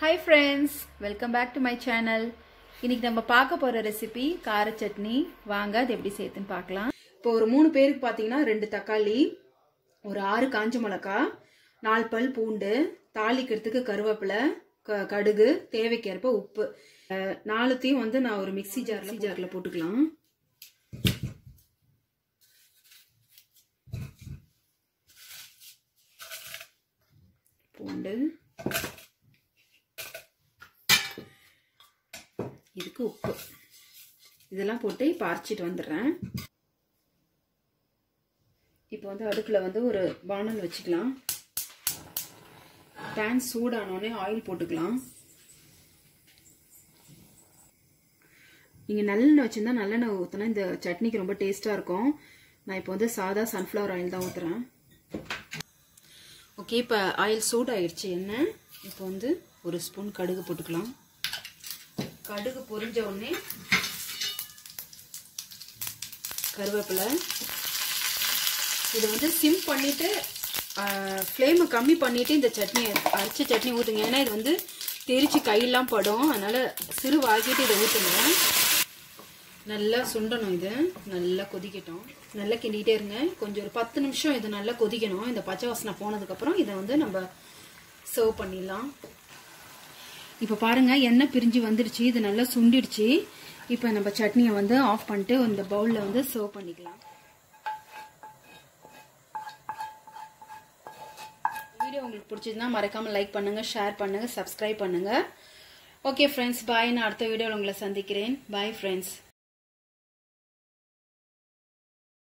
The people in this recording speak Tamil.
hi friends welcome back to my channel இன்னைக்கு நம்ம பார்க்க போகிற ரெசிபி கார சட்னி வாங்க அது எப்படி சேர்த்துன்னு பார்க்கலாம் இப்போ ஒரு மூணு பேருக்கு பார்த்தீங்கன்னா ரெண்டு தக்காளி ஒரு ஆறு காஞ்ச மிளகா நாலு பல் பூண்டு தாளிக்கிறதுக்கு கருவேப்பிலை க கடுகு தேவைக்கேற்ப உப்பு அஹ், நாலுத்தையும் வந்து நான் ஒரு மிக்ஸி ஜாரில் ஜாரில் போட்டுக்கலாம் பூண்டு இதுக்கு உப்பு இதெல்லாம் போட்டு இப்போ அரைச்சிட்டு வந்துடுறேன் இப்போ வந்து அடுப்பில் வந்து ஒரு பானல் வச்சுக்கலாம் பேன் சூடானோடனே ஆயில் போட்டுக்கலாம் நீங்கள் நல்லெண்ணெய் வச்சுருந்தா நல்லெண்ணெய் ஊற்றினா இந்த சட்னிக்கு ரொம்ப டேஸ்ட்டாக இருக்கும் நான் இப்போ வந்து சாதா சன்ஃப்ளவர் ஆயில் தான் ஊற்றுறேன் ஓகே இப்போ ஆயில் சூடாயிடுச்சு எண்ணெய் இப்போ வந்து ஒரு ஸ்பூன் கடுகு போட்டுக்கலாம் கடுகு பொரிஞ்ச உடனே கருவேப்பிலை இதை வந்து சிம் பண்ணிட்டு ஃப்ளேமை கம்மி பண்ணிட்டு இந்த சட்னி அரைச்ச சட்னி ஊற்றுங்க ஏன்னா இது வந்து தெரிச்சு கையெல்லாம் படும் அதனால சிறு வாக்கிட்டு இதை ஊற்றுங்க நல்லா சுண்டணும் இது நல்லா கொதிக்கட்டும் நல்லா கிண்டிகிட்டே இருங்க கொஞ்சம் ஒரு பத்து நிமிஷம் இது நல்லா கொதிக்கணும் இந்த பச்சை வாசனை போனதுக்கப்புறம் இதை வந்து நம்ம சர்வ் பண்ணிடலாம் இப்போ பாருங்க எண்ணெய் பிரிஞ்சு வந்துடுச்சு இது நல்லா சுண்டிடுச்சு இப்போ நம்ம சட்னியை வந்து ஆஃப் பண்ணிட்டு இந்த பவுலில் வந்து சர்வ் பண்ணிக்கலாம் வீடியோ உங்களுக்கு பிடிச்சதுன்னா மறக்காம லைக் பண்ணுங்க ஷேர் பண்ணுங்க சப்ஸ்கிரைப் பண்ணுங்க ஓகே ஃப்ரெண்ட்ஸ் பாய் நான் அடுத்த வீடியோவில் உங்களை சந்திக்கிறேன் பாய் ஃப்ரெண்ட்ஸ்